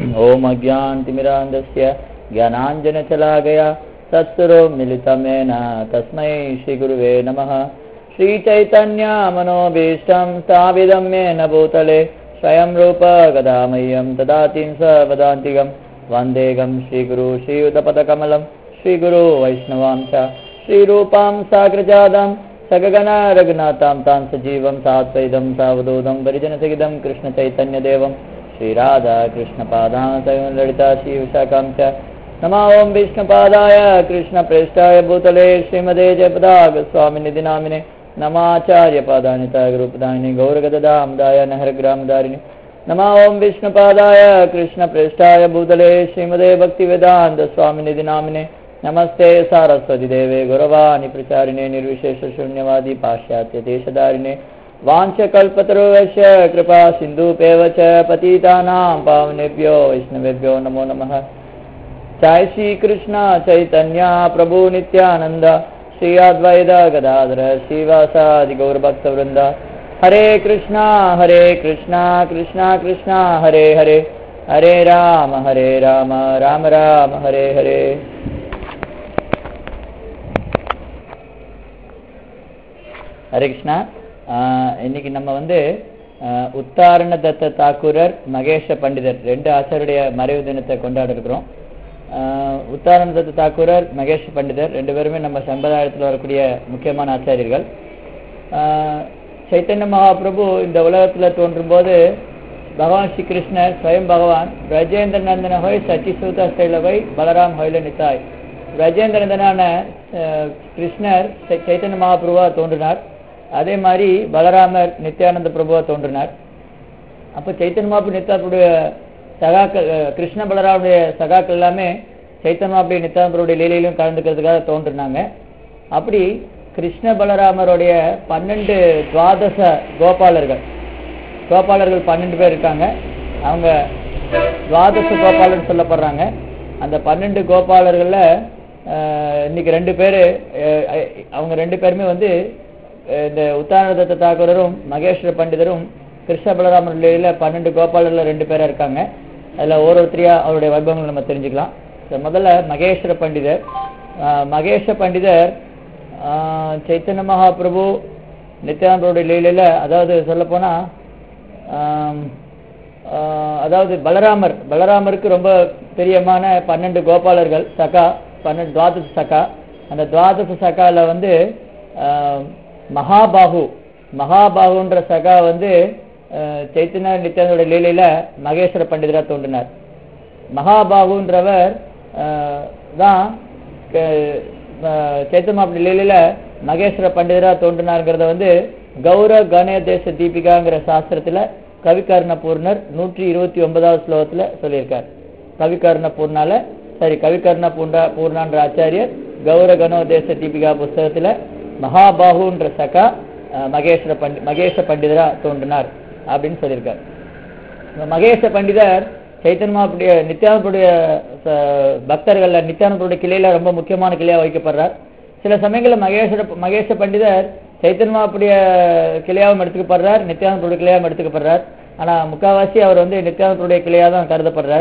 ॐ अज्ञानतिमिरान्धस्य ज्ञानाञ्जनशलाकया तत्सुरो मिलितमेन तस्मै श्रीगुरुवे नमः श्रीचैतन्यमनोभीष्टं स्थापितं येन भूतले स्वयं रूप गदामह्यं ददातिं स वदान्तिकं वन्देगं श्रीगुरु श्रीयुतपदकमलं श्रीगुरु वैष्णवां च श्रीरूपां साग्रजादां सगगण रघुनाथां तां सजीवं सात्वैदं सावधूतं परिजनसहितं कृष्णचैतन्यदेवं श्रीराधा कृष्णपादां ललिता श्रीविशाखां च नमो ॐ विष्णुपादाय कृष्णप्रेष्ठाय भूतले श्रीमदे जयपदागस्वामिनिधि नामिने नमाचार्यपादानित गुरुपदायिनि गौरगदामदाय नहरग्रामदारिणि नमो ॐ विष्णुपादाय कृष्णप्रेष्ठाय भूतले श्रीमदे भक्तिवेदान्तस्वामिनिधि नामिने नमस्ते सारस्वतीदेवे गुरवाणि प्रचारिणे निर्विशेषशून्यवादी पाश्चात्यदेशधारिणे वाञ्छकल्पतरुवश्य कृपा सिन्धुपेव च पतितानां पावनेभ्यो वैष्णवेभ्यो नमो नमः जय श्री कृष्ण चैतन्य प्रभु नित्यानंद श्री अद्वैत गदाधर श्रीवासादि गौरभक्त वृंद हरे कृष्णा हरे कृष्णा कृष्णा कृष्णा हरे हरे हरे राम हरे राम राम राम हरे हरे ஹரே கிருஷ்ணா ஆஹ் இன்னைக்கு நம்ம வந்து ஆஹ் உத்தாரண தத்த தாக்கூரர் மகேஷ பண்டிதர் ரெண்டு ஆச்சாருடைய மறைவு தினத்தை கொண்டாட இருக்கிறோம் ஆஹ் உத்தாரண தத்த தாக்கூரர் மகேஷ் பண்டிதர் ரெண்டு பேருமே நம்ம சம்பிரதாயத்தில் வரக்கூடிய முக்கியமான ஆச்சாரியர்கள் ஆஹ் சைத்தன்ய மகாபிரபு இந்த உலகத்துல தோன்றும் போது பகவான் ஸ்ரீ கிருஷ்ணர் ஸ்வயம் பகவான் பிரஜேந்திர நந்தன ஹோய் சச்சிசூதா ஸ்டைல ஹோய் பலராம் ஹொய்ல நித்தாய் பிரஜேந்திர நந்தனான ஆஹ் கிருஷ்ணர் சை- சைத்தன்ய மகாபிரபுவா தோன்றினார் அதே மாதிரி பலராமர் நித்யானந்த பிரபுவா தோன்றினார் அப்போ சைத்தன்ய மகாபு நித்யானுடைய சகாக்கள் அஹ், கிருஷ்ண பலராமுடைய சகாக்கள் எல்லாமே சைத்தன்ய மகாபுடைய நித்யானந்தருடைய லீலையிலும் கலந்துக்கிறதுக்காக தோன்றினாங்க அப்படி கிருஷ்ண பலராமருடைய பன்னெண்டு துவாதச கோபாலர்கள் கோபாலர்கள் பன்னெண்டு பேர் இருக்காங்க அவங்க துவாதச கோபாலர் சொல்லப்படுறாங்க அந்த பன்னெண்டு கோபாலர்கள்ல அஹ், இன்னைக்கு ரெண்டு பேர் அவங்க ரெண்டு பேருமே வந்து அஹ், இந்த உத்தானதத்த தாக்கூரரும் மகேஸ்வர பண்டிதரும் கிருஷ்ண பலராமர் லீலையில பன்னெண்டு கோபாலர்ல ரெண்டு பேரா இருக்காங்க அதுல ஒவ்வொருத்தரையா அவருடைய வைபவங்களை நம்ம தெரிஞ்சுக்கலாம் இந்த முதல்ல மகேஸ்வர பண்டிதர் அஹ், மகேஷ பண்டிதர் ஆஹ், சைத்தன்ய மகாபிரபு நித்யானந்தருடைய லீலையில அதாவது சொல்லப்போனா ஆம், ஆஹ், அதாவது பலராமர் பலராமருக்கு ரொம்ப பிரியமான பன்னெண்டு கோபாலர்கள் சகா பன்னெண்டு துவாதச சகா அந்த துவாதச சகால வந்து ஆஹ், மகாபாகு மகாபாகுன்ற சகா வந்து ஆஹ், சைத்தன்ய நித்யானந்தருடைய லீலையில மகேஸ்வர பண்டிதரா தோன்றினார் மகாபாகுன்றவர் ஆஹ், தான் க- ஆஹ், சைத்தன்ய அப்படி லீலையில மகேஸ்வர பண்டிதரா தோன்றினார்ங்கிறத வந்து கௌர கணேதேச தீபிகாங்கிற சாஸ்திரத்துல கவிகர்ண பூர்ணர் நூற்றி இருபத்தி ஒன்பதாவது ஸ்லோகத்துல சொல்லியிருக்கார் கவிகர்ண பூர்ணால சரி கவிகர்ண பூண்டா பூர்ணான்ற ஆச்சாரியர் கௌர கணோதேச தீபிகா புஸ்தகத்துல மகாபாகுன்ற சகா ஆஹ், மகேஸ்வர பண்டி மகேஷ பண்டிதரா தோன்றினார் அப்படின்னு சொல்லியிருக்கார் இந்த மகேஷ பண்டிதர் சைத்தன்மாவுடைய நித்யானந்தருடைய ச- பக்தர்கள்ல நித்யானந்தருடைய கிளையில ரொம்ப முக்கியமான கிளையா வைக்கப்படுறார் சில சமயங்கள்ல மகேஸ்வர மகேஷ பண்டிதர் சைத்தன்மாவுடைய கிளையாவும் எடுத்துக்கப்படுறார் நித்யானந்தருடைய கிளையாவும் எடுத்துக்கப்படுறார் ஆனா முக்காவாசி அவர் வந்து நித்யானந்தருடைய கிளையா தான் கருதப்படுறார்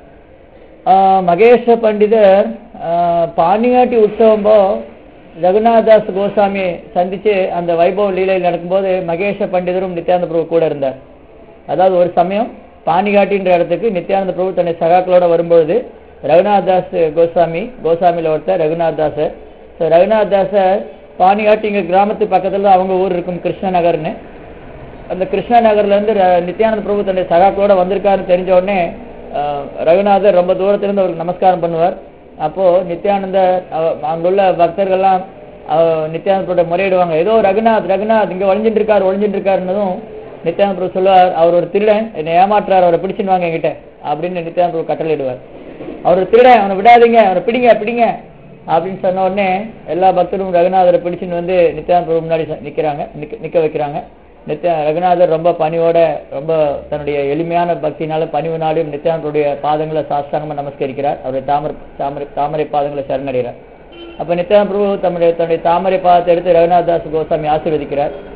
ஆஹ் மகேஷ பண்டிதர் ஆஹ் பாணியாட்டி உற்சவம்போ ரகுநாதாஸ் கோசாமியை சந்திச்சு அந்த வைபவ லீலையில் நடக்கும்போது மகேஷ பண்டிதரும் நித்யானந்த பிரபு கூட இருந்தார் அதாவது ஒரு சமயம் பாணிகாட்டின்ற இடத்துக்கு நித்யானந்த பிரபு தன்னை சகாக்களோட வரும்பொழுது ரகுநாத் தாஸ் கோசாமி கோசாமியில் ஒருத்தர் ரகுநாத் தாஸ் ஸோ ரகுநாத் தாஸர் பாணிகாட்டிங்க கிராமத்து பக்கத்துல தான் அவங்க ஊர் இருக்கும் கிருஷ்ண நகர்னு அந்த கிருஷ்ணா நகர்ல இருந்து ர- நித்யானந்த பிரபு தன்னுடைய சகாக்களோட வந்திருக்காருன்னு தெரிஞ்ச உடனே அஹ், ரகுநாதர் ரொம்ப தூரத்துல இருந்து அவருக்கு நமஸ்காரம் பண்ணுவார் அப்போ நித்யானந்தர் அவ- அங்குள்ள பக்தர்கள்லாம் அவ- நித்யானந்த பிரபு முறையிடுவாங்க ஏதோ ரகுநாத் ரகுநாத் இங்க ஒளிஞ்சிட்டு இருக்காரு ஒளிஞ்சிட்டு இருக்காருன்னதும் நித்யானந்த பிரபு சொல்லுவார் அவர் ஒரு திருடன் என்னை ஏமாற்றுறார் அவரை பிடிச்சின்னு வாங்க என்கிட்ட அப்படின்னு நித்யானந்த பிரபு கட்டளையிடுவார் அவர் ஒரு திருடன் அவனை விடாதீங்க அவனை பிடிங்க பிடிங்க அப்படின்னு சொன்ன உடனே எல்லா பக்தரும் ரகுநாதரை பிடிச்சின்னு வந்து நித்யானந்த பிரபு முன்னாடி ச- நிக்கிறாங்க நிக்க நிக்க வைக்கிறாங்க நித்யா ரகுநாதர் ரொம்ப பணிவோட ரொம்ப தன்னுடைய எளிமையான பக்தினால பணிவுனாலும் நித்யானந்தருடைய பாதங்களை சாஸ்தாங்கமா நமஸ்கரிக்கிறார் அவருடைய தாமரை தாமரை தாமரை பாதங்களை சரணடைகிறார் அப்ப நித்யானந்த பிரபு தம்முடைய தன்னுடைய தாமரை பாதத்தை எடுத்து ரகுநாத் தாஸ் கோசாமி ஆசீர்வதிக்கிறார்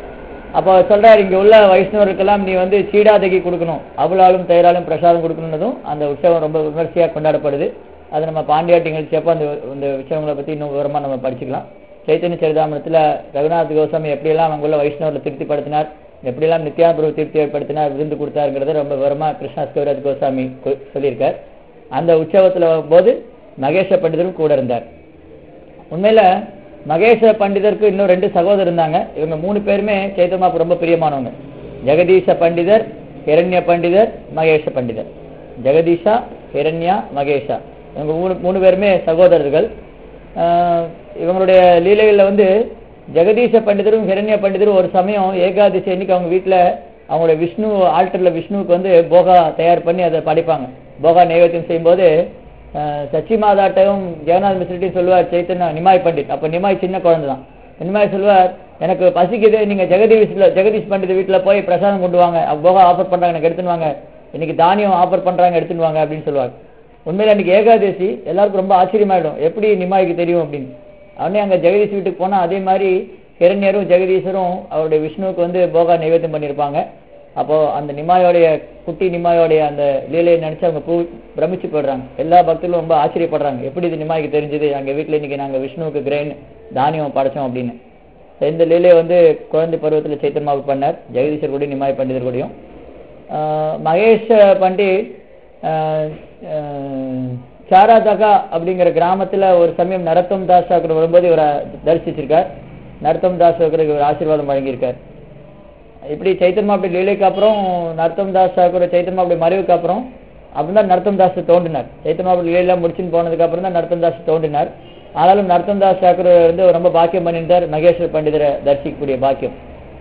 அப்போ சொல்றாரு இங்க உள்ள வைஷ்ணவருக்கெல்லாம் நீ வந்து சீடாதகி கொடுக்கணும் அவளாலும் தயிராலும் பிரசாதம் கொடுக்கணும்னதும் அந்த உற்சவம் ரொம்ப விமர்சையா கொண்டாடப்படுது அது நம்ம பாண்டியாட்டி நிகழ்ச்சியப்போ அந்த இந்த விஷயங்களை பத்தி இன்னும் விவரமா நம்ம படிச்சுக்கலாம் சைத்தன்ய சரிதாமனத்துல ரகுநாத் கோசாமி எப்படியெல்லாம் அங்குள்ள வைஷ்ணவர்களை திருப்திப்படுத்தினார் எப்படியெல்லாம் நித்யானபுரம் திருப்தி ஏற்படுத்தினார் விருந்து கொடுத்தாருங்கிறத ரொம்ப விவரமா கிருஷ்ணா கவிராஜ் கோசாமி கொ- சொல்லியிருக்கார் அந்த உற்சவத்துல போது மகேஷ பண்டிதரும் கூட இருந்தார் உண்மையில மகேஷ பண்டிதருக்கு இன்னும் ரெண்டு சகோதரர் இருந்தாங்க இவங்க மூணு பேருமே சைத்தன்மாவுக்கு ரொம்ப பிரியமானவங்க ஜெகதீஷ பண்டிதர் ஹிரண்ய பண்டிதர் மகேஷ பண்டிதர் ஜெகதீஷா ஹிரண்யா மகேஷா இவங்க மூணு மூணு பேருமே சகோதரர்கள் ஆஹ் இவங்களுடைய லீலைகள்ல வந்து ஜெகதீஷ பண்டிதரும் ஹிரண்ய பண்டிதரும் ஒரு சமயம் ஏகாதசி அன்னைக்கு அவங்க வீட்டுல அவங்களுடைய விஷ்ணு ஆல்டர்ல விஷ்ணுவுக்கு வந்து போகா தயார் பண்ணி அதை படைப்பாங்க போகா நைவேத்தியம் செய்யும்போது அஹ், சச்சி மாதாட்டையும் ஜெகநாத் மிஸ்ரிட்டையும் சொல்லுவார் சைத்தன்யா நிமாய் பண்டிட் அப்ப நிமாய் சின்ன குழந்தை தான் நிமாய் சொல்லுவார் எனக்கு பசிக்குது நீங்க ஜெகதீஷ்ல ஜெகதீஷ் பண்டித் வீட்டுல போய் பிரசாதம் கொண்டு வாங்க அப்ப போகா ஆஃபர் பண்றாங்க எனக்கு எடுத்துன்னு வாங்க இன்னைக்கு தானியம் ஆஃபர் பண்றாங்க எடுத்துன்னு வாங்க அப்படின்னு சொல்லுவாங்க உண்மையில அன்னைக்கு ஏகாதசி எல்லாருக்கும் ரொம்ப ஆச்சரியமாயிடும் எப்படி நிமாய்க்கு தெரியும் அப்படின்னு அவனே அங்க ஜெகதீஷ் வீட்டுக்கு போனா அதே மாதிரி ஹிரண்யரும் ஜெகதீஷரும் அவருடைய விஷ்ணுவுக்கு வந்து போகா நைவேத்தியம் பண்ணியிருப்பாங்க அப்போ அந்த நிமாயோடைய குட்டி நிமாயோடைய அந்த லீலையை நினைச்சு அவங்க பூ பிரமிச்சு போடுறாங்க எல்லா பக்தர்களும் ரொம்ப ஆச்சரியப்படுறாங்க எப்படி இது நிமாய்க்கு தெரிஞ்சது அங்க வீட்டுல இன்னைக்கு நாங்க விஷ்ணுவுக்கு கிரெயின் தானியம் படைச்சோம் அப்படின்னு இந்த லீலையை வந்து குழந்தை பருவத்துல சைத்தன்மாவு பண்ணார் ஜெகதீஷர் கூடயும் நிமாய் பண்டிதர் கூடயும் ஆஹ் மகேஷ் பண்டிட் ஆஹ் ஆஹ் சாராதகா அப்படிங்கிற கிராமத்துல ஒரு சமயம் நரத்தம் தாஸ் தாக்கூர் வரும்போது இவரை தரிசிச்சிருக்கார் நரத்தம் தாஸ் தாக்கூருக்கு இவர் ஆசீர்வாதம் வழங்கியிருக்கார் இப்படி சைத்தன்மா அப்படி லீலைக்கு அப்புறம் நரத்தம் தாஸ் தாக்கூர் சைத்தன்மா அப்படி மறைவுக்கு அப்புறம் அப்படிதான் நரத்தம் தாஸ் தோன்றினார் சைத்தன்மா அப்படி லீலையெல்லாம் முடிச்சுன்னு போனதுக்கு அப்புறம் தான் நரத்தம் தாஸ் தோன்றினார் ஆனாலும் நரத்தம் தாஸ் தாக்கூர் வந்து ரொம்ப பாக்கியம் பண்ணிட்டார் மகேஸ்வர் பண்டிதரை தரிசிக்கக்கூடிய பாக்கியம்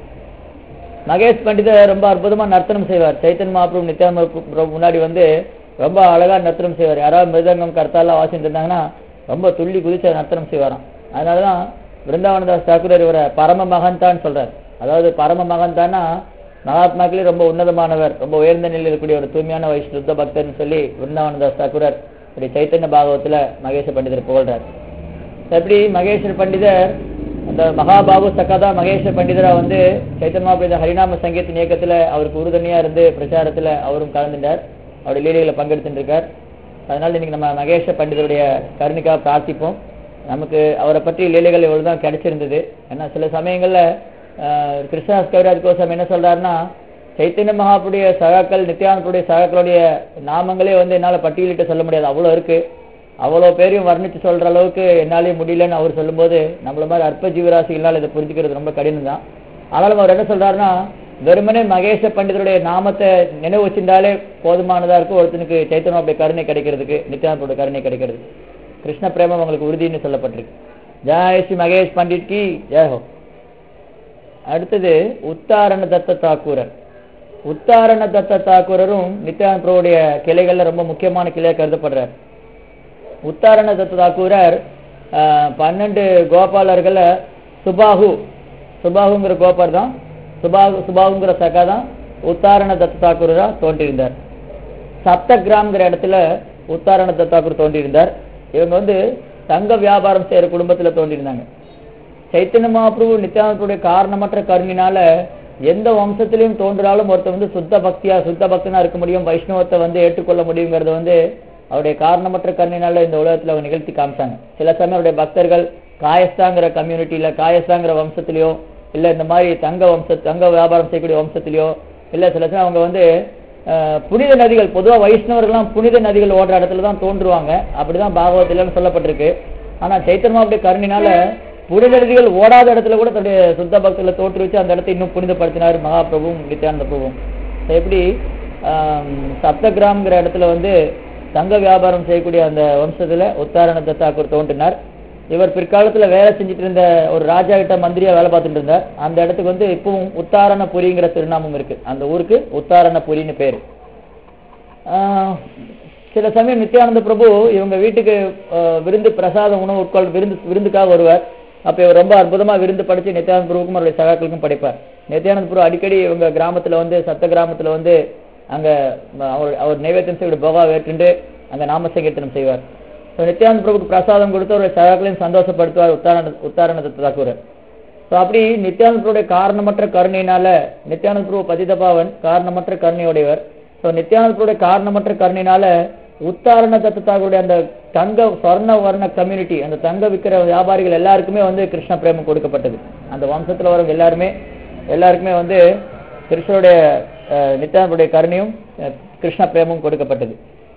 மகேஷ் பண்டிதர் ரொம்ப அற்புதமா நர்த்தனம் செய்வார் சைத்தன் மகாபிரபு நித்யானந்த பிரபு முன்னாடி வந்து ரொம்ப அழகா நர்த்தனம் செய்வார் யாராவது மிருதங்கம் கர்த்தாலாம் வாசிட்டு இருந்தாங்கன்னா ரொம்ப துள்ளி குதிச்சு நர்த்தனம் செய்வாராம் அதனாலதான் பிருந்தாவனதாஸ் தாக்கூரர் இவரை பரம மகன்தான் சொல்றார் அதாவது பரம மகன்தான்னா மகாத்மாக்களே ரொம்ப உன்னதமானவர் ரொம்ப உயர்ந்த நிலையில் இருக்கக்கூடிய ஒரு தூய்மையான வயசு சுத்த பக்தர்னு சொல்லி பிருந்தாவனதாஸ் தாக்கூரர் இப்படி சைத்தன்ய பாகவத்துல மகேஷ பண்டிதர் புகழ்றார் எப்படி மகேஸ்வர் பண்டிதர் அந்த மகாபாபு சக்காதா மகேஸ்வர் பண்டிதரா வந்து சைத்தன்மா பண்டித ஹரிநாம சங்கீத்தின் இயக்கத்துல அவருக்கு உறுதுணையா இருந்து பிரச்சாரத்துல அவரும் கலந்துட்டார் அவருடைய லீலைகளை பங்கெடுத்துட்டு இருக்கார் அதனால இன்னைக்கு நம்ம மகேஷ பண்டிதருடைய கருணிக்காக பிரார்த்திப்போம் நமக்கு அவரை பற்றி லீலைகள் இவ்வளவுதான் கிடைச்சிருந்தது ஏன்னா சில சமயங்கள்ல ஆஹ், கிருஷ்ணதாஸ் கவிராஜ் கோசம் என்ன சொல்றாருன்னா சைத்தன்ய மகாபுடைய சகாக்கள் நித்யானந்துடைய சகாக்களுடைய நாமங்களே வந்து என்னால பட்டியலிட்டு சொல்ல முடியாது அவ்வளவு இருக்கு அவ்வளோ பேரையும் வர்ணிச்சு சொல்ற அளவுக்கு என்னாலே முடியலன்னு அவர் சொல்லும்போது நம்மள மாதிரி அற்ப ஜீவராசிகளால் இதை புரிஞ்சுக்கிறது ரொம்ப கடினம் தான் ஆனாலும் அவர் என்ன சொல்றாருன்னா வெறுமனே மகேஷ பண்டிதருடைய நாமத்தை நினைவு வச்சிருந்தாலே போதுமானதா இருக்கும் ஒருத்தனுக்கு சைத்தன்யாவுடைய கருணை கிடைக்கிறதுக்கு நித்யானந்தோட கருணை கிடைக்கிறது கிருஷ்ண பிரேமம் உங்களுக்கு உறுதின்னு சொல்லப்பட்டிருக்கு ஜெய் ஸ்ரீ மகேஷ் பண்டிட் கி ஜெய் ஹோ அடுத்தது உத்தாரண தத்த தாக்கூரர் உத்தாரண தத்த தாக்கூரரும் நித்யானந்த பிரபுடைய கிளைகள்ல ரொம்ப முக்கியமான கிளையா கருதப்படுறார் உத்தாரண தத்த தாக்கூரர் ஆஹ், பன்னெண்டு கோபாலர்கள சுபாகு சுபாகுங்கிற கோபார் தான் சுபாகு சுபாகுங்கிற சகா தான் உத்தாரண தத்த தாக்கூரரா தோன்றியிருந்தார் சப்தகிராம்ங்கிற இடத்துல உத்தாரண தத்த தாக்கூர் தோன்றியிருந்தார் இவங்க வந்து தங்க வியாபாரம் செய்யற குடும்பத்துல தோன்றியிருந்தாங்க சைத்தன்ய மகாபிரபு நித்யானந்தருடைய காரணமற்ற கருணினால எந்த வம்சத்திலையும் தோன்றாலும் ஒருத்தர் வந்து சுத்த பக்தியா சுத்த பக்தனா இருக்க முடியும் வைஷ்ணவத்தை வந்து ஏற்றுக்கொள்ள முடியுங்கிறத வந்து அவருடைய காரணமற்ற கருணினால இந்த உலகத்துல அவங்க நிகழ்த்தி காமிச்சாங்க சில சமயம் அவருடைய பக்தர்கள் காயஸ்தாங்கிற கம்யூனிட்டியில காயஸ்தாங்கிற வம்சத்திலயோ இல்ல இந்த மாதிரி தங்க வம்ச தங்க வியாபாரம் செய்யக்கூடிய வம்சத்திலயோ இல்ல சில சமயம் அவங்க வந்து அஹ், புனித நதிகள் பொதுவா வைஷ்ணவர்கள்லாம் புனித நதிகள் ஓடுற இடத்துல தான் தோன்றுவாங்க அப்படிதான் பாகவத்திலன்னு சொல்லப்பட்டிருக்கு ஆனா சைத்தன்மாவுடைய கருணினால புனித நதிகள் ஓடாத இடத்துல கூட தன்னுடைய சுத்த பக்தர்களை தோற்றுவிச்சு அந்த இடத்தை இன்னும் புனிதப்படுத்தினார் மகாபிரபுவும் நித்யானந்த பிரபுவும் So, எப்படி ஆம், சப்தகிராம்ங்கிற இடத்துல வந்து தங்க வியாபாரம் செய்யக்கூடிய அந்த வம்சத்துல உத்தாரண தத்தாக்கூர் தோன்றினார் இவர் பிற்காலத்துல வேலை செஞ்சுட்டு இருந்த ஒரு ராஜா கிட்ட மந்திரியா வேலை பார்த்துட்டு இருந்தார் அந்த இடத்துக்கு வந்து இப்பவும் உத்தாரணபுரிங்கிற திருநாமம் இருக்கு அந்த ஊருக்கு உத்தாரணபுரின்னு பேரு ஆஹ் சில சமயம் நித்யானந்த பிரபு இவங்க வீட்டுக்கு ஆஹ் விருந்து பிரசாத உணவு உட்கொள் விருந்து விருந்துக்காக வருவார் அப்ப இவர் ரொம்ப அற்புதமா விருந்து படிச்சு நித்யானந்த பிரபுக்கும் அவருடைய சகாக்களுக்கும் படிப்பார் நித்யானந்த பிரபு அடிக்கடி இவங்க கிராமத்துல வந்து சத்த கிராமத்துல வந்து அங்க ம- அவர் அவர் நைவேத்தியம் செய்ய போகா வேற்றுண்டு அங்க நாம சங்கீர்த்தனம் செய்வார் So, நித்யானந்த பிரபுக்கு பிரசாதம் கொடுத்து அவருடைய சகாக்களையும் சந்தோஷப்படுத்துவார் உத்தாரண உத்தாரண தாக்கூர் ஸோ அப்படி நித்யானந்த பிரபுடைய காரணமற்ற கருணையினால நித்யானந்த பிரபு பதிதபாவன் காரணமற்ற கருணையுடையவர் ஸோ நித்யானந்த பிரபுடைய காரணமற்ற கருணையினால உத்தாரண தத்துவத்தாருடைய அந்த தங்க சொர்ண வர்ண கம்யூனிட்டி அந்த தங்க விற்கிற வியாபாரிகள் எல்லாருக்குமே வந்து கிருஷ்ண பிரேமம் கொடுக்கப்பட்டது அந்த வம்சத்துல வரவங்க எல்லாருமே எல்லாருக்குமே வந்து கிருஷ்ணருடைய அஹ், நித்யானந்தருடைய கருணையும் அஹ், கிருஷ்ண பிரேமும் கொடுக்கப்பட்டது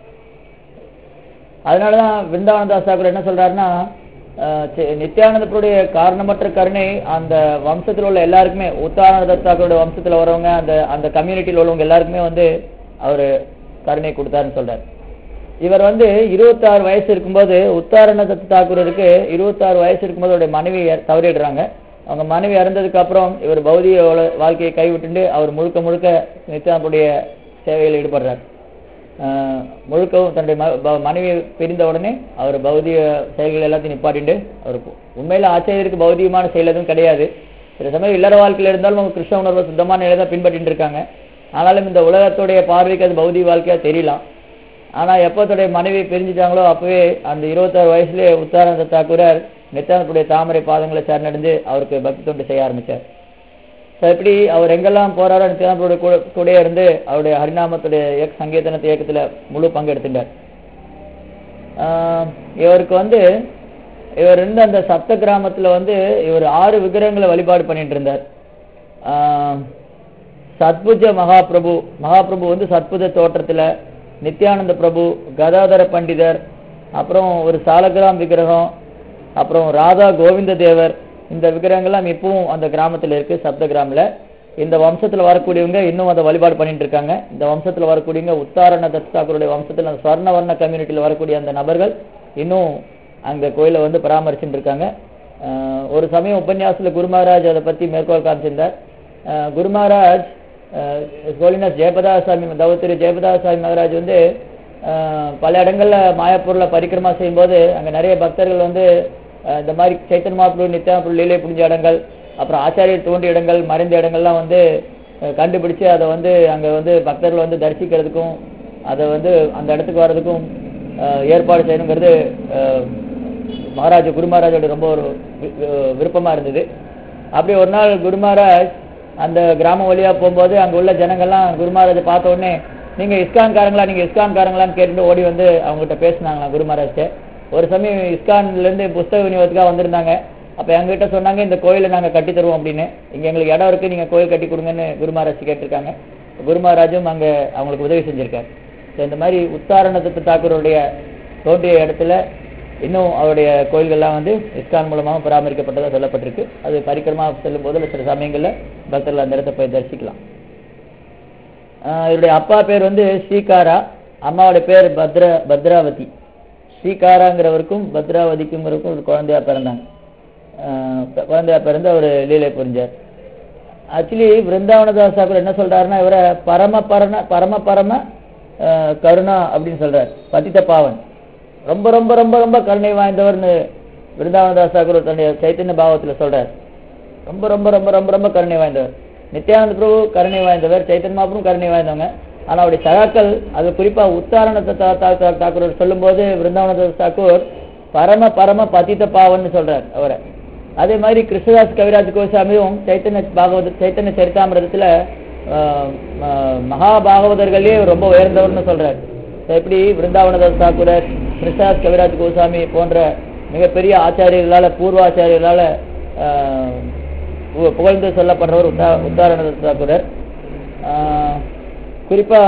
அதனாலதான் விருந்தாவனதாஸ் தாக்கூர் என்ன சொல்றாருன்னா அஹ், சி- நித்யானந்தருடைய காரணமற்ற கருணை அந்த வம்சத்தில் உள்ள எல்லாருக்குமே உத்தானந்த தாக்கூருடைய வம்சத்துல வரவங்க அந்த அந்த கம்யூனிட்டியில் உள்ளவங்க எல்லாருக்குமே வந்து அவரு கருணை கொடுத்தாருன்னு சொல்றாரு இவர் வந்து இருபத்தாறு வயசு இருக்கும்போது உத்தாரண தத்து தாக்கூருக்கு இருபத்தாறு வயசு இருக்கும்போது அவருடைய மனைவி இற- தவறிடுறாங்க அவங்க மனைவி இறந்ததுக்கு அப்புறம் இவர் பௌதிக உல- வாழ்க்கையை கைவிட்டுண்டு அவர் முழுக்க முழுக்க நித்யானந்தருடைய சேவையில் ஈடுபடுறார் ஆஹ் முழுக்கவும் தன்னுடைய ம- ப- மனைவி பிரிந்த உடனே அவர் பௌதிக செயல்கள் எல்லாத்தையும் நிப்பாட்டிண்டு அவர் பு- உண்மையில ஆச்சரியருக்கு பௌதிகமான செயல் எதுவும் கிடையாது சில சமயம் இல்லற வாழ்க்கையில இருந்தாலும் அவங்க கிருஷ்ண உணர்வை சுத்தமான நிலை தான் பின்பற்றிட்டு இருக்காங்க ஆனாலும் இந்த உலகத்துடைய பார்வைக்கு அது பௌதிக வாழ்க்கையா தெரியலாம் ஆனா எப்போ தன்னுடைய மனைவி பிரிஞ்சுட்டாங்களோ அப்பவே அந்த இருபத்தாறு வயசுலயே உத்தானந்த தாக்கூரர் நித்யானத்துடைய தாமரை பாதங்களை சரணடைந்து அவருக்கு பக்தி தொண்டு செய்ய ஆரம்பிச்சார் ஸோ இப்படி அவர் எங்கெல்லாம் போறாரோ நித்யானந்தோட கூட கூட இருந்து அவருடைய ஹரிநாமத்துடைய இயக்க சங்கீதனத்து இயக்கத்துல முழு பங்கெடுத்துட்டார் ஆஹ் இவருக்கு வந்து இவர் இருந்த அந்த சப்த கிராமத்துல வந்து இவர் ஆறு விக்கிரகங்களை வழிபாடு பண்ணிட்டு இருந்தார் ஆஹ் சத்புஜ மகாபிரபு மகாபிரபு வந்து சத்புஜ தோற்றத்துல நித்யானந்த பிரபு கதாதர பண்டிதர் அப்புறம் ஒரு சாலகிராம் விக்கிரகம் அப்புறம் ராதா கோவிந்த தேவர் இந்த விக்கிரகங்கள்லாம் இப்பவும் அந்த கிராமத்துல இருக்கு சப்த கிராமில் இந்த வம்சத்துல வரக்கூடியவங்க இன்னும் அதை வழிபாடு பண்ணிட்டு இருக்காங்க இந்த வம்சத்துல வரக்கூடியவங்க உத்தாரண தத்தாக்குருடைய வம்சத்துல அந்த ஸ்வர்ணவர்ண கம்யூனிட்டியில் வரக்கூடிய அந்த நபர்கள் இன்னும் அந்த கோயிலை வந்து பராமரிச்சுட்டு இருக்காங்க ஆஹ் ஒரு சமயம் உபன்யாசத்துல குரு மகாராஜ் அதை பத்தி மேற்கோள் காமிச்சிருந்தார் ஆஹ் குரு மகாராஜ் ஹோலினஸ் ஜெயபதா சாமி தவத்திரு ஜெயபதா சாமி மகாராஜ் வந்து ஆஹ் பல இடங்கள்ல மாயாப்பூர்ல பரிக்கிரமா செய்யும்போது அங்க நிறைய பக்தர்கள் வந்து ஆஹ் இந்த மாதிரி சைத்தன் மாப்பிள்ளை நித்யானப்பூர் லீலை புரிஞ்ச இடங்கள் அப்புறம் ஆச்சாரியர் தோன்றிய இடங்கள் மறைந்த இடங்கள்லாம் வந்து ஆஹ் கண்டுபிடிச்சு அதை வந்து அங்க வந்து பக்தர்கள் வந்து தரிசிக்கிறதுக்கும் அதை வந்து அந்த இடத்துக்கு வர்றதுக்கும் ஆஹ் ஏற்பாடு செய்யணுங்கிறது ஆஹ் மகாராஜ குரு மகாராஜோட ரொம்ப ஒரு வி- வி- விருப்பமா இருந்தது அப்படி ஒரு நாள் குரு மகாராஜ் அந்த கிராமம் வழியா போகும்போது அங்க உள்ள ஜனங்கள்லாம் குரு மகாராஜை பார்த்த உடனே நீங்க இஸ்கான் காரங்களா நீங்க இஸ்கான் காரங்களான்னு கேட்டுட்டு ஓடி வந்து அவங்ககிட்ட பேசினாங்களாம் குரு மகாராஜ்ட்ட ஒரு சமயம் இஸ்கான்ல இருந்து புஸ்தக விநியோகத்துக்காக வந்திருந்தாங்க அப்ப எங்ககிட்ட சொன்னாங்க இந்த கோயிலை நாங்க கட்டி தருவோம் அப்படின்னு இங்க எங்களுக்கு இடம் இருக்கு நீங்க கோயில் கட்டி கொடுங்கன்னு குரு மகாராஜ் கேட்டிருக்காங்க குரு மகாராஜும் அங்க அவங்களுக்கு உதவி செஞ்சிருக்காரு So, இந்த மாதிரி உத்தாரணத்து தாக்கூருடைய தோன்றிய இடத்துல இன்னும் அவருடைய கோயில்கள்லாம் வந்து இஸ்கான் மூலமாக பராமரிக்கப்பட்டதாக சொல்லப்பட்டிருக்கு அது பரிக்கிரமா செல்லும் போது சில சமயங்கள்ல பக்தர்கள் அந்த இடத்தை போய் தரிசிக்கலாம் ஆஹ் இவருடைய அப்பா பேர் வந்து ஸ்ரீகாரா அம்மாவோட பேர் பத்ர பத்ராவதி ஸ்ரீகாராங்கிறவருக்கும் பத்ராவதிக்குங்கிறவருக்கும் ஒரு குழந்தையா பிறந்தாங்க ஆஹ் ப- குழந்தையா பிறந்து அவர் லீலை புரிஞ்சார் ஆக்சுவலி விருந்தாவனதாஸ் தாக்கூர் என்ன சொல்றாருன்னா இவரை பரம பரண பரம பரம ஆஹ் கருணா அப்படின்னு சொல்றார் பதித்த பாவன் ரொம்ப ரொம்ப ரொம்ப ரொம்ப கருணை வாய்ந்தவர்னு விருந்தாவனதாஸ் தாக்கூர் தன்னுடைய சைத்தன்ய பாவத்துல சொல்றார் ரொம்ப ரொம்ப ரொம்ப ரொம்ப ரொம்ப கருணை வாய்ந்தவர் நித்யானந்த பிரபு கருணை வாய்ந்தவர் சைத்தன்ய மகாபிரபு கருணை வாய்ந்தவங்க ஆனா அவருடைய சகாக்கள் அது குறிப்பா உத்தாரணத்தை தா- தா- தா- தாக்கூர் சொல்லும்போது விருந்தாவனதாஸ் தாக்கூர் பரம பரம பதித்த பாவன்னு சொல்றார் அவரை அதே மாதிரி கிருஷ்ணதாஸ் கவிராஜ் கோசாமியும் சைத்தன்ய பாகவத சைத்தன்ய சரிதாமிரதத்துல ஆஹ், ம- மகா பாகவதர்களே ரொம்ப உயர்ந்தவர்னு சொல்றார் So, எப்படி விருந்தாவனதாஸ் தாக்கூரர் கிருஷ்ணதாஸ் கவிராஜ் கோசாமி போன்ற மிகப்பெரிய ஆச்சாரியர்களால பூர்வ ஆச்சாரியர்களால ஆஹ், பு- புகழ்ந்து சொல்லப்படுறவர் உத்தா உத்தாரணதாஸ் தாக்கூரர் ஆஹ், குறிப்பா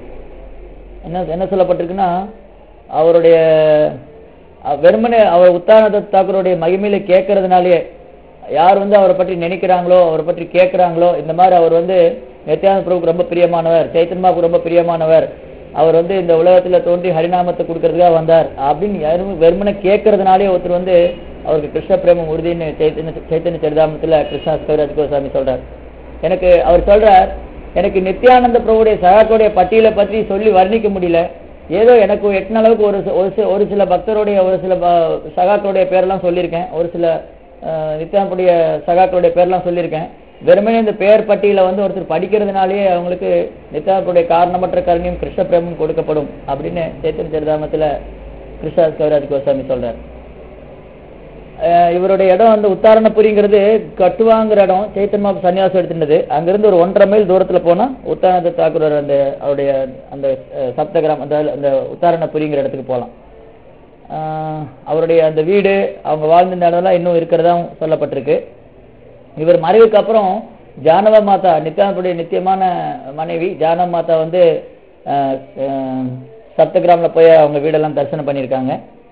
என்ன என்ன சொல்லப்பட்டிருக்குன்னா அவருடைய அஹ், வெறுமனே அவர் உத்தாரண தாக்கூருடைய மகிமையில கேட்கறதுனாலே யார் வந்து அவரை பற்றி நினைக்கிறாங்களோ அவரை பற்றி கேட்கறாங்களோ இந்த மாதிரி அவர் வந்து நித்யானந்த பிரபுக்கு ரொம்ப பிரியமானவர் சைத்தன்மாவுக்கு ரொம்ப பிரியமானவர் அவர் வந்து இந்த உலகத்துல தோன்றி ஹரிநாமத்தை கொடுக்கறதுக்காக வந்தார் அப்படின்னு யாரும் வெறுமனே கேட்கறதுனாலே ஒருத்தர் வந்து அவருக்கு கிருஷ்ண பிரேமம் உறுதின்னு சைத்தன்ய சைத்தன்ய சரிதாமத்துல கிருஷ்ணா கவிராஜ் கோசாமி சொல்றார் எனக்கு அவர் சொல்றார் எனக்கு நித்யானந்த பிரபுடைய சகாக்களுடைய பட்டியலை பற்றி சொல்லி வர்ணிக்க முடியல ஏதோ எனக்கு எட்டின அளவுக்கு ஒரு சி- ஒரு சி- ஒரு சில பக்தருடைய ஒரு சில ப- சகாக்களுடைய பேர்லாம் சொல்லியிருக்கேன் ஒரு சில அஹ், நித்யானந்தனுடைய சகாக்களுடைய பேர்லாம் சொல்லியிருக்கேன் வெறுமனே இந்த பெயர் பட்டியலை வந்து ஒருத்தர் படிக்கிறதுனாலேயே அவங்களுக்கு நித்யானந்தனுடைய காரணமற்ற கருணையும் கிருஷ்ண பிரேமும் கொடுக்கப்படும் அப்படின்னு சேத்தன் சரிதாமத்துல கிருஷ்ணா கவிராஜ் கோசாமி சொல்றார் அஹ் இவருடைய இடம் வந்து உத்தாரணபுரிங்கிறது கட்டுவாங்கிற இடம் சைத்தன்மா சன்னியாசம் எடுத்துட்டது அங்கிருந்து ஒரு ஒன்றரை மைல் தூரத்துல போனா உத்தாரண தாக்கூரர் அந்த அவருடைய அந்த அஹ், சப்தகிராம் அந்த அந்த உத்தாரணபுரிங்கிற இடத்துக்கு போகலாம் ஆஹ் அவருடைய அந்த வீடு அவங்க வாழ்ந்த இடம்லாம் இன்னும் இருக்கிறதா சொல்லப்பட்டிருக்கு இவர் மறைவுக்கு அப்புறம் ஜானவ மாதா நித்யானந்தனுடைய நித்தியமான மனைவி ஜானவ மாதா வந்து ஆஹ், ஆஹ், சப்தகிராம்ல போய் அவங்க வீடெல்லாம் தரிசனம் பண்ணியிருக்காங்க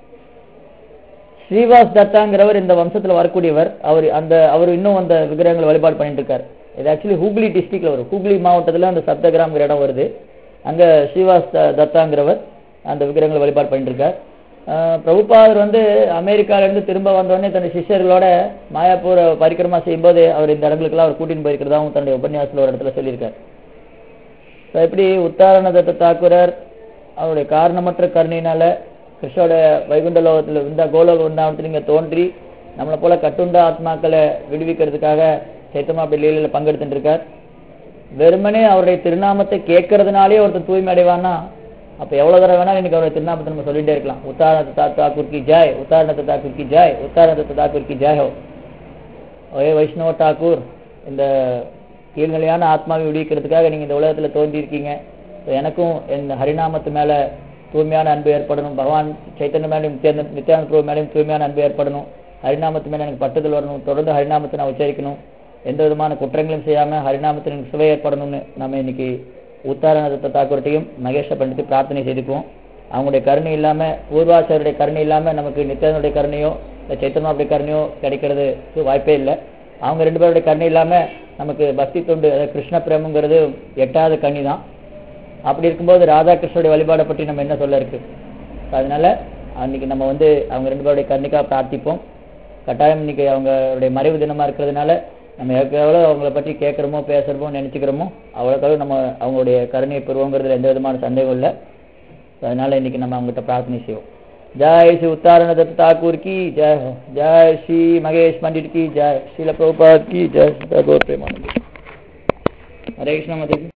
ஸ்ரீவாஸ் தத்தாங்கிறவர் இந்த வம்சத்துல வரக்கூடியவர் அவர் அந்த அவர் இன்னும் அந்த விக்கிரகங்களை வழிபாடு பண்ணிட்டு இருக்காரு இது ஆக்சுவலி ஹூக்ளி டிஸ்ட்ரிக்ட்ல வரும் ஹூக்ளி மாவட்டத்துல அந்த சப்தகிராம்ங்கிற இடம் வருது அங்க ஸ்ரீவாஸ் த- தத்தாங்கிறவர் அந்த விக்கிரகங்களை வழிபாடு பண்ணிட்டு இருக்கார் ஆஹ் பிரபுபாதர் வந்து அமெரிக்கால இருந்து திரும்ப வந்தோடனே தன் சிஷ்யர்களோட மாயாப்பூர் பரிக்கிரமா செய்யும்போது அவர் இந்த இடங்களுக்கெல்லாம் அவர் கூட்டின்னு போயிருக்கிறதாவும் தன்னுடைய உபன்யாசத்துல ஒரு இடத்துல சொல்லியிருக்கார் So, எப்படி உத்தாரண தத்த தாக்குரர் அவருடைய காரணமற்ற கருணையினால கிருஷ்ணோட வைகுண்ட லோகத்துல இந்த கோலோக விருந்தாவனத்தில் இங்க தோன்றி நம்மளை போல கட்டுண்ட ஆத்மாக்களை விடுவிக்கிறதுக்காக சைத்தமா அப்படி லீலையில பங்கெடுத்துட்டு இருக்கார் வெறுமனே அவருடைய திருநாமத்தை கேட்கறதுனாலே ஒருத்தர் தூய்மை அடைவானா அப்ப எவ்வளவு தடவை வேணாலும் இன்னைக்கு அவருடைய திருநாமத்தை நம்ம சொல்லிட்டே இருக்கலாம் உத்தாரண தா தாக்கூர் கி ஜாய் உத்தாரண தாக்கூர் கி ஜாய் உத்தாரண தாக்கூர் கி ஜாய் ஹோ ஒரே வைஷ்ணவ டாக்கூர் இந்த கீழ்நிலையான ஆத்மாவை விடுவிக்கிறதுக்காக நீங்க இந்த உலகத்துல தோன்றியிருக்கீங்க So, எனக்கும் என் ஹரிநாமத்து மேல தூய்மையான அன்பு ஏற்படணும் பகவான் சைத்தன்ய மேலையும் நித்யானந்த நித்யானந்த பிரபு மேலையும் தூய்மையான அன்பு ஏற்படணும் ஹரிநாமத்து மேல எனக்கு பட்டுதல் வரணும் தொடர்ந்து ஹரிநாமத்தை நான் உச்சரிக்கணும் எந்த விதமான குற்றங்களும் செய்யாம ஹரிநாமத்தில் எனக்கு சுவை ஏற்படணும்னு நம்ம இன்னைக்கு உத்தாரண தாக்கூர்ட்டையும் மகேஷ பண்டித்து பிரார்த்தனை செய்துக்குவோம் அவங்களுடைய கருணை இல்லாம பூர்வாச்சாரியுடைய கருணை இல்லாம நமக்கு நித்யானந்தனுடைய கருணையோ இல்ல சைத்தன்யாவுடைய கருணையோ கிடைக்கிறது வாய்ப்பே இல்லை அவங்க ரெண்டு பேருடைய கருணை இல்லாம நமக்கு பக்தி தொண்டு அதாவது கிருஷ்ண பிரேமங்கிறது எட்டாவது கனி தான் அப்படி இருக்கும்போது ராதாகிருஷ்ணனுடைய வழிபாடை பற்றி நம்ம என்ன சொல்ல இருக்கு அதனால அன்னைக்கு நம்ம வந்து அவங்க ரெண்டு பேருடைய கருணைக்காக பிரார்த்திப்போம் கட்டாயம் இன்னைக்கு அவங்களுடைய மறைவு தினமா இருக்கிறதுனால நம்ம எவ்வளோ எவ்வளோ அவங்கள பற்றி கேட்குறோமோ பேசுகிறோமோ நினைச்சுக்கிறோமோ அவ்வளோக்களவு நம்ம அவங்களுடைய கருணையை பெறுவோங்கிறதுல எந்த விதமான சந்தேகம் இல்லை அதனால இன்னைக்கு நம்ம அவங்ககிட்ட பிரார்த்தனை செய்வோம் जय श्री उत्तारण दत्त ठाकुर की जय हो जय श्री महेश पंडित की जय श्रील प्रभुपाद की जय श्री गौर प्रेमानंद हरे कृष्ण माता जी